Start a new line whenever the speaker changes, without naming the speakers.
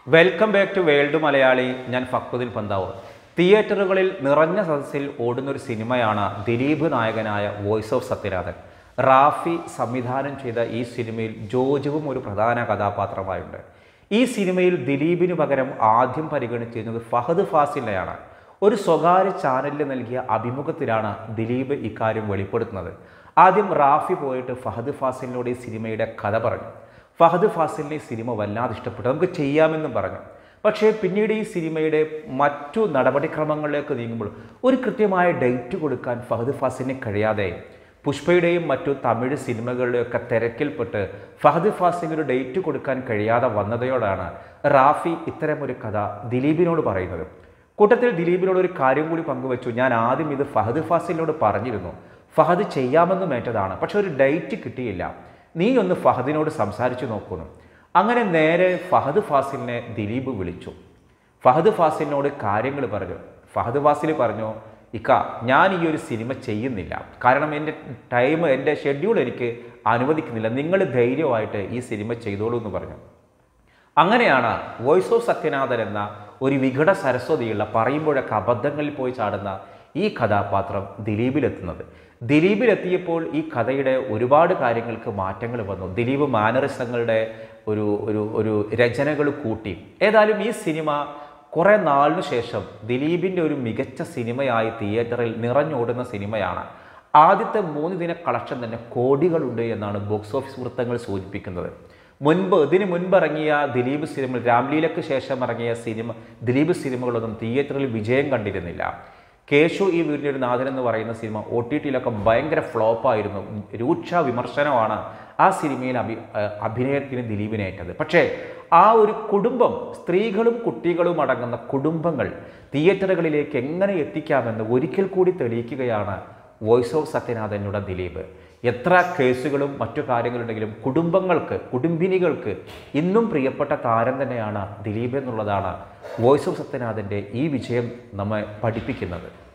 welcome back to world Malayali ഞാൻ ഫക്രുദ്ദീൻ പന്താവൂർ തിയേറ്ററുകളിൽ നിറഞ്ഞ സദസ്സിൽ ഓടുന്ന ഒരു സിനിമയാണ് ദിലീപ് നായകനായ വോയിസ് ഓഫ് സത്യനാഥൻ റാഫി സംവിധാനം ചെയ്ത ഈ സിനിമയിൽ ജോജുവും ഒരു പ്രധാന കഥാപാത്രമായുണ്ട് ഈ സിനിമയിൽ ദിലീപിന് പകരം ആദ്യം പരിഗണിച്ചിരുന്നത് ഫഹദ് ഫാസിലിനെയാണ് ഒരു സ്വകാര്യ ചാനലിൽ നൽകിയ അഭിമുഖത്തിലാണ് ദിലീപ് ഇക്കാര്യം വെളിപ്പെടുത്തുന്നത് ആദ്യം റാഫി പോയിട്ട് ഫഹദ് ഫാസിലിനോട് ഈ സിനിമയുടെ കഥ പറഞ്ഞു ഫഹദ് ഫാസിലിനെ ഈ സിനിമ വല്ലാതെ ഇഷ്ടപ്പെട്ടു നമുക്ക് ചെയ്യാമെന്നും പറഞ്ഞു പക്ഷേ പിന്നീട് ഈ സിനിമയുടെ മറ്റു നടപടിക്രമങ്ങളിലേക്ക് നീങ്ങുമ്പോൾ ഒരു കൃത്യമായ ഡേറ്റ് കൊടുക്കാൻ ഫഹദ് ഫാസിലിന് കഴിയാതെ പുഷ്പയുടെയും മറ്റു തമിഴ് സിനിമകളുടെയൊക്കെ തിരക്കിൽപ്പെട്ട് ഫഹദ് ഫാസിലിന് ഒരു ഡേറ്റ് കൊടുക്കാൻ കഴിയാതെ വന്നതയോടാണ് റാഫി ഇത്തരമൊരു കഥ ദിലീപിനോട് പറയുന്നത് കൂട്ടത്തിൽ ദിലീപിനോട് ഒരു കാര്യം കൂടി പങ്കുവച്ചു ഞാൻ ആദ്യം ഇത് ഫഹദ് ഫാസിലിനോട് പറഞ്ഞിരുന്നു ഫഹദ് ചെയ്യാമെന്നും ഏറ്റതാണ് പക്ഷെ ഒരു ഡേറ്റ് കിട്ടിയില്ല നീ ഒന്ന് ഫഹദിനോട് സംസാരിച്ചു നോക്കുന്നു അങ്ങനെ നേരെ ഫഹദ് ഫാസിലിനെ ദിലീപ് വിളിച്ചു ഫഹദ് ഫാസിലിനോട് കാര്യങ്ങൾ പറഞ്ഞു ഫഹദ് ഫാസിൽ പറഞ്ഞു ഇക്ക ഞാൻ ഈ ഒരു സിനിമ ചെയ്യുന്നില്ല കാരണം എൻ്റെ ടൈം എൻ്റെ ഷെഡ്യൂൾ എനിക്ക് അനുവദിക്കുന്നില്ല നിങ്ങൾ ധൈര്യമായിട്ട് ഈ സിനിമ ചെയ്തോളൂ എന്ന് പറഞ്ഞു അങ്ങനെയാണ് വോയിസ് ഓഫ് സത്യനാഥൻ എന്ന ഒരു വിഘട സരസ്വതിയുള്ള പറയുമ്പോഴൊക്കെ അബദ്ധങ്ങളിൽ പോയി ചാടുന്ന ഈ കഥാപാത്രം ദിലീപിലെത്തുന്നത് ദിലീപിലെത്തിയപ്പോൾ ഈ കഥയുടെ ഒരുപാട് കാര്യങ്ങൾക്ക് മാറ്റങ്ങൾ വന്നു ദിലീപ് മാനറിസങ്ങളുടെ ഒരു ഒരു ഒരു രചനകൾ കൂട്ടി ഏതായാലും ഈ സിനിമ കുറേ നാളിനു ശേഷം ദിലീപിൻ്റെ ഒരു മികച്ച സിനിമയായി തിയേറ്ററിൽ നിറഞ്ഞോടുന്ന സിനിമയാണ് ആദ്യത്തെ മൂന്ന് ദിന കളക്ഷൻ തന്നെ കോടികളുണ്ട് എന്നാണ് ബോക്സ് ഓഫീസ് വൃത്തങ്ങൾ സൂചിപ്പിക്കുന്നത് മുൻപ് ഇതിന് മുൻപ് ഇറങ്ങിയ ദിലീപ് സിനിമ രാംലീലയ്ക്ക് ശേഷം ഇറങ്ങിയ സിനിമ ദിലീപ് സിനിമകളൊന്നും തിയേറ്ററിൽ വിജയം കണ്ടിരുന്നില്ല കേശു ഈ വീടിൻ്റെ ഒരു നാഥൻ എന്ന് പറയുന്ന സിനിമ ഒ ടി ടിയിലൊക്കെ ഭയങ്കര ഫ്ലോപ്പായിരുന്നു രൂക്ഷ വിമർശനമാണ് ആ സിനിമയിൽ അഭി അഭിനയത്തിന് ദിലീപിനേറ്റത് പക്ഷേ ആ ഒരു കുടുംബം സ്ത്രീകളും കുട്ടികളും അടങ്ങുന്ന കുടുംബങ്ങൾ തിയേറ്ററുകളിലേക്ക് എങ്ങനെ എത്തിക്കാമെന്ന് ഒരിക്കൽ കൂടി തെളിയിക്കുകയാണ് വോയിസ് ഓഫ് സത്യനാഥനുടെ ദിലീപ് എത്ര കേസുകളും മറ്റു കാര്യങ്ങളുണ്ടെങ്കിലും കുടുംബങ്ങൾക്ക് കുടുംബിനികൾക്ക് ഇന്നും പ്രിയപ്പെട്ട താരം തന്നെയാണ് ദിലീപ് എന്നുള്ളതാണ് വോയിസ് ഓഫ് സത്യനാഥൻ്റെ ഈ വിജയം നമ്മെ പഠിപ്പിക്കുന്നത്